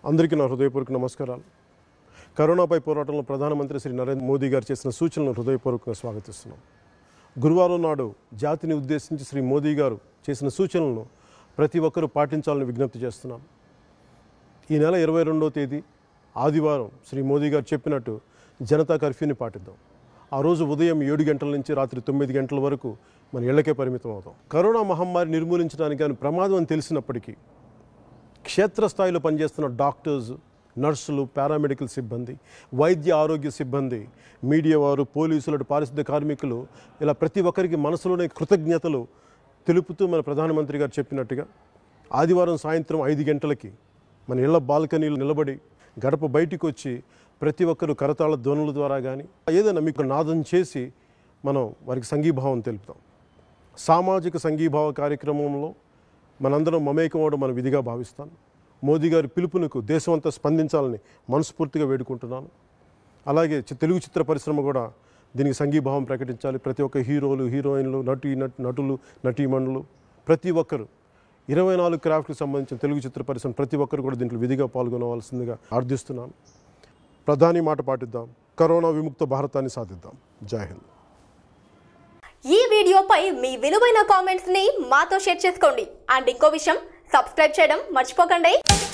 అందరికీ నా హృదయపూర్వక నమస్కారాలు కరోనాపై పోరాటంలో ప్రధానమంత్రి శ్రీ నరేంద్ర మోదీ గారు చేసిన సూచనలను హృదయపూర్వకంగా స్వాగతిస్తున్నాం గురువారం నాడు జాతిని ఉద్దేశించి శ్రీ మోదీ గారు చేసిన సూచనలను ప్రతి ఒక్కరూ పాటించాలని విజ్ఞప్తి చేస్తున్నాం ఈ నెల ఇరవై రెండవ తేదీ ఆదివారం శ్రీ మోదీ గారు చెప్పినట్టు జనతా కర్ఫ్యూని పాటిద్దాం ఆ రోజు ఉదయం ఏడు గంటల నుంచి రాత్రి తొమ్మిది గంటల వరకు మన ఇళ్లకే పరిమితం అవుతాం కరోనా మహమ్మారి నిర్మూలించడానికి కానీ ప్రమాదం అని తెలిసినప్పటికీ క్షేత్రస్థాయిలో పనిచేస్తున్న డాక్టర్స్ నర్సులు పారామెడికల్ సిబ్బంది వైద్య ఆరోగ్య సిబ్బంది మీడియా వారు పోలీసులు అటు పారిశుద్ధ కార్మికులు ఇలా ప్రతి ఒక్కరికి మనసులోనే కృతజ్ఞతలు తెలుపుతూ మన ప్రధానమంత్రి గారు చెప్పినట్టుగా ఆదివారం సాయంత్రం ఐదు గంటలకి మన ఇళ్ల బాల్కనీలు నిలబడి గడప బయటికి వచ్చి ప్రతి ఒక్కరు కరతాళ ధ్వనుల ద్వారా కానీ ఏదైనా మీకు నాదం చేసి మనం వారికి సంఘీభావం తెలుపుతాం సామాజిక సంఘీభావ కార్యక్రమంలో మనందరం మమేకం అవడం మన విధిగా భావిస్తాను మోదీ గారి పిలుపునకు దేశమంతా స్పందించాలని మనస్ఫూర్తిగా వేడుకుంటున్నాను అలాగే చి- తెలుగు చిత్ర పరిశ్రమ కూడా దీనికి సంఘీభావం ప్రకటించాలి ప్రతి ఒక్క హీరోలు హీరోయిన్లు నటి నట్ నటులు నటీమణులు ప్రతి ఒక్కరు ఇరవై నాలుగు క్రాఫ్ట్కి సంబంధించిన తెలుగు చిత్ర పరిశ్రమ ప్రతి ఒక్కరు కూడా దీంట్లో విధిగా పాల్గొనవలసిందిగా ప్రార్థిస్తున్నాను ప్రధాని మాట పాటిద్దాం కరోనా విముక్త భారతాన్ని సాధిద్దాం జై హింద్ ఈ వీడియోపై మీ విలువైన కామెంట్స్ ని మాతో షేర్ చేసుకోండి అండ్ ఇంకో విషయం సబ్స్క్రైబ్ చేయడం మర్చిపోకండి